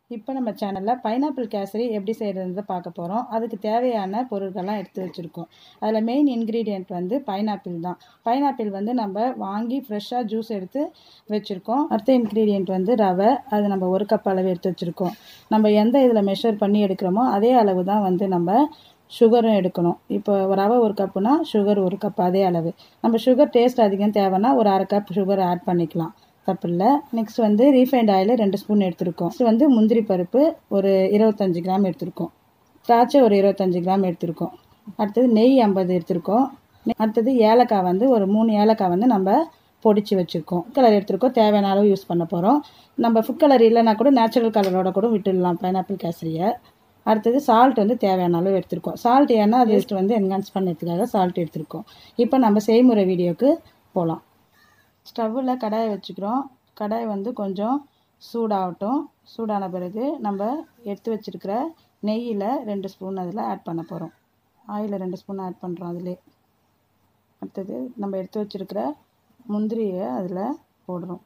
இப்போ நம்ம சேனலில் பைனாப்பிள் கேசரி எப்படி செய்கிறதுன்னு பார்க்க போகிறோம் அதுக்கு தேவையான பொருட்கள்லாம் எடுத்து வச்சுருக்கோம் அதில் மெயின் இன்க்ரீடியன்ட் வந்து பைனாப்பிள் தான் பைனாப்பிள் வந்து நம்ம வாங்கி ஃப்ரெஷ்ஷாக ஜூஸ் எடுத்து வச்சுருக்கோம் அடுத்த இன்க்ரீடியன்ட் வந்து ரவை அது நம்ம ஒரு கப் அளவு எடுத்து வச்சுருக்கோம் நம்ம எந்த இதில் மெஷர் பண்ணி எடுக்கிறோமோ அதே அளவு தான் வந்து நம்ம சுகரும் எடுக்கணும் இப்போ ரவை ஒரு கப்புனா சுகர் ஒரு கப் அதே அளவு நம்ம சுகர் டேஸ்ட் அதிகம் தேவைன்னா ஒரு அரை கப் சுகர் ஆட் பண்ணிக்கலாம் தப்பில்லை நெக்ஸ்ட் வந்து ரீஃபைண்ட் ஆயில் ரெண்டு ஸ்பூன் எடுத்திருக்கோம் நெக்ஸ்ட் வந்து முந்திரி பருப்பு ஒரு இருபத்தஞ்சி கிராம் எடுத்திருக்கோம் திராட்சை ஒரு இருபத்தஞ்சி கிராம் எடுத்திருக்கோம் அடுத்தது நெய் ஐம்பது எடுத்திருக்கோம் அடுத்தது ஏலக்காய் வந்து ஒரு மூணு ஏலக்காய் வந்து நம்ம பொடிச்சு வச்சுருக்கோம் ஃபுட் கலர் எடுத்திருக்கோம் தேவையான அளவு யூஸ் பண்ண போகிறோம் நம்ம ஃபுட் கலர் இல்லைனா கூட நேச்சுரல் கலரோட கூட விட்டுடலாம் பைனாப்பிள் கேசரியை அடுத்தது சால்ட் வந்து தேவையான அளவு எடுத்திருக்கோம் சால்ட் ஏன்னா அது ஜஸ்ட் வந்து என்ஹான்ஸ் பண்ணதுக்காக சால்ட் எடுத்திருக்கோம் இப்போ நம்ம செய்முறை வீடியோக்கு போகலாம் ஸ்டவ்வில் கடாயை வச்சுக்கிறோம் கடாய் வந்து கொஞ்சம் சூடாகட்டும் சூடான பிறகு நம்ம எடுத்து வச்சுருக்கிற நெய்யில் ரெண்டு ஸ்பூன் அதில் ஆட் பண்ண போகிறோம் ஆயிலில் ரெண்டு ஸ்பூன் ஆட் பண்ணுறோம் அதிலே அடுத்தது நம்ம எடுத்து வச்சுருக்கிற முந்திரியை அதில் போடுறோம்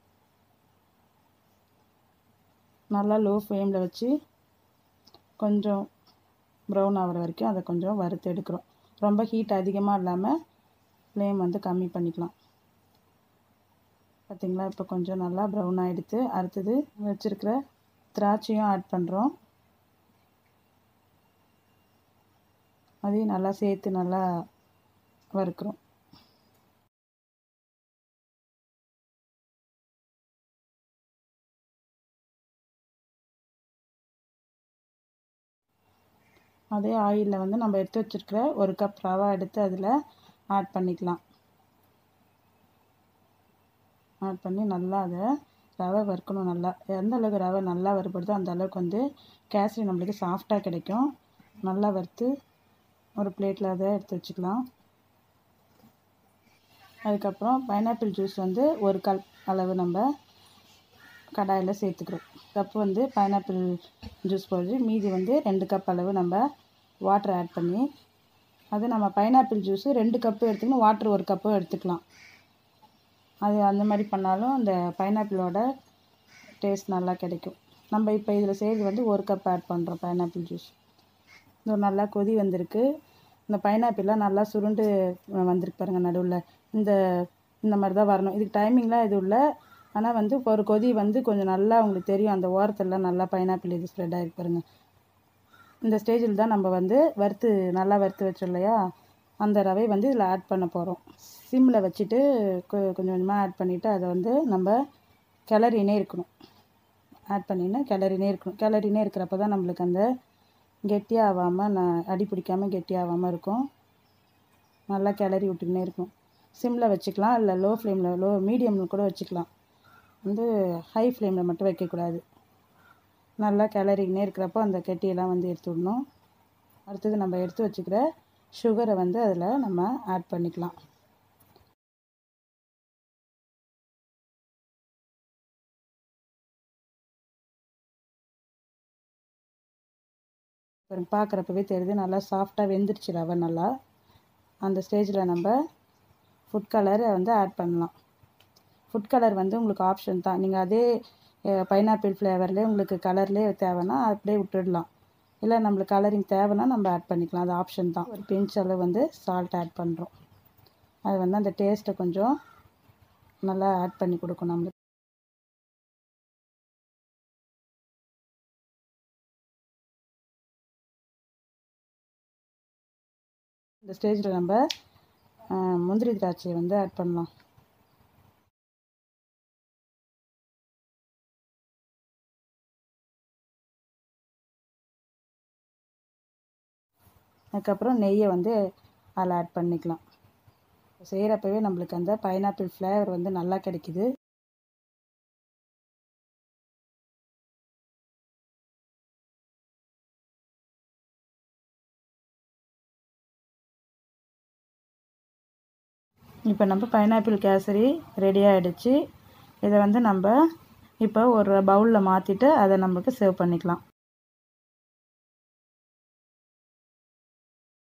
நல்லா லோ ஃப்ளேமில் வச்சு கொஞ்சம் ப்ரௌன் ஆகிற வரைக்கும் அதை கொஞ்சம் வறுத்து எடுக்கிறோம் ரொம்ப ஹீட் அதிகமாக இல்லாமல் ஃப்ளேம் வந்து கம்மி பண்ணிக்கலாம் பார்த்திங்களா இப்போ கொஞ்சம் நல்லா ப்ரௌன் ஆகிடுத்து அடுத்தது வச்சுருக்கிற திராட்சையும் ஆட் பண்ணுறோம் அதையும் நல்லா சேர்த்து நல்லா வறுக்கிறோம் அதே ஆயிலில் வந்து நம்ம எடுத்து வச்சுருக்கிற ஒரு கப் ரவா எடுத்து அதில் ஆட் பண்ணிக்கலாம் ஆட் பண்ணி நல்லா அதை ரவை வறுக்கணும் நல்லா எந்த அளவுக்கு ரவை நல்லா வறுபடுதோ அந்த அளவுக்கு வந்து கேசரி நம்மளுக்கு சாஃப்டாக கிடைக்கும் நல்லா வறுத்து ஒரு பிளேட்டில் அதை எடுத்து வச்சுக்கலாம் அதுக்கப்புறம் பைனாப்பிள் ஜூஸ் வந்து ஒரு கப் அளவு நம்ம கடாயில் சேர்த்துக்கிறோம் கப் வந்து பைனாப்பிள் ஜூஸ் போட்டு மீதி வந்து ரெண்டு கப் அளவு நம்ம வாட்டர் ஆட் பண்ணி அது நம்ம பைனாப்பிள் ஜூஸு ரெண்டு கப்பு எடுத்துக்கணும் வாட்டர் ஒரு கப்பு எடுத்துக்கலாம் அது அந்த மாதிரி பண்ணாலும் அந்த பைனாப்பிளோட டேஸ்ட் நல்லா கிடைக்கும் நம்ம இப்போ இதில் செய்கிறது வந்து ஒரு கப் ஆட் பண்ணுறோம் பைனாப்பிள் ஜூஸ் இது நல்லா கொதி வந்திருக்கு இந்த பைனாப்பிள்லாம் நல்லா சுருண்டு வந்திருக்கு பாருங்கள் நடுவில் இந்த இந்த மாதிரி தான் வரணும் இதுக்கு டைமிங்லாம் எதுவும் இல்லை ஆனால் வந்து இப்போ ஒரு கொதி வந்து கொஞ்சம் நல்லா உங்களுக்கு தெரியும் அந்த ஓரத்துலலாம் நல்லா பைனாப்பிள் இது ஸ்ப்ரெட் ஆகிருக்கு பாருங்கள் இந்த ஸ்டேஜில் தான் நம்ம வந்து வறுத்து நல்லா வறுத்து வச்சோம் இல்லையா அந்த ரவை வந்து இதில் ஆட் பண்ண போகிறோம் சிம்மில் வச்சுட்டு கொஞ்சம் கொஞ்சமாக ஆட் பண்ணிவிட்டு அதை வந்து நம்ம கிளறினே இருக்கணும் ஆட் பண்ணினா கிளறினே இருக்கணும் கிளறினே இருக்கிறப்ப தான் நம்மளுக்கு அந்த கெட்டியாக ஆகாமல் நான் அடி பிடிக்காமல் கெட்டியாகாமல் இருக்கும் நல்லா கிளறி விட்டுக்கினே இருக்கும் சிம்மில் வச்சுக்கலாம் இல்லை லோ ஃப்ளேமில் லோ மீடியமில் கூட வச்சுக்கலாம் வந்து ஹை ஃப்ளேமில் மட்டும் வைக்கக்கூடாது நல்லா கிளறிக்கினே இருக்கிறப்போ அந்த கெட்டியெல்லாம் வந்து எடுத்து விடணும் அடுத்தது நம்ம எடுத்து வச்சுக்கிற சுகரை வந்து அதில் நம்ம ஆட் பண்ணிக்கலாம் பார்க்குறப்பவே தெரியுது நல்லா சாஃப்டாக வெந்துருச்சு ரவை நல்லா அந்த ஸ்டேஜில் நம்ம ஃபுட் கலரை வந்து ஆட் பண்ணலாம் ஃபுட் கலர் வந்து உங்களுக்கு ஆப்ஷன் தான் நீங்கள் அதே பைனாப்பிள் ஃப்ளேவர்லேயே உங்களுக்கு கலர்லேயே தேவைன்னா அப்படியே விட்டுடலாம் இல்லை நம்மளுக்கு கலரிங் தேவைன்னா நம்ம ஆட் பண்ணிக்கலாம் அது ஆப்ஷன் தான் ஒரு பிஞ்ச் அளவு வந்து சால்ட் ஆட் பண்ணுறோம் அது வந்து அந்த டேஸ்ட்டை கொஞ்சம் நல்லா ஆட் பண்ணி கொடுக்கும் நம்மளுக்கு இந்த ஸ்டேஜில் நம்ம முந்திரி திராட்சையை வந்து ஆட் பண்ணலாம் அதுக்கப்புறம் நெய்யை வந்து அதில் ஆட் பண்ணிக்கலாம் செய்கிறப்பவே நம்மளுக்கு அந்த பைனாப்பிள் ஃப்ளேவர் வந்து நல்லா கிடைக்கிது இப்போ நம்ம பைனாப்பிள் கேசரி ரெடி ஆகிடுச்சு இதை வந்து நம்ம இப்போ ஒரு பவுலில் மாற்றிட்டு அதை நம்மளுக்கு சேவ் பண்ணிக்கலாம்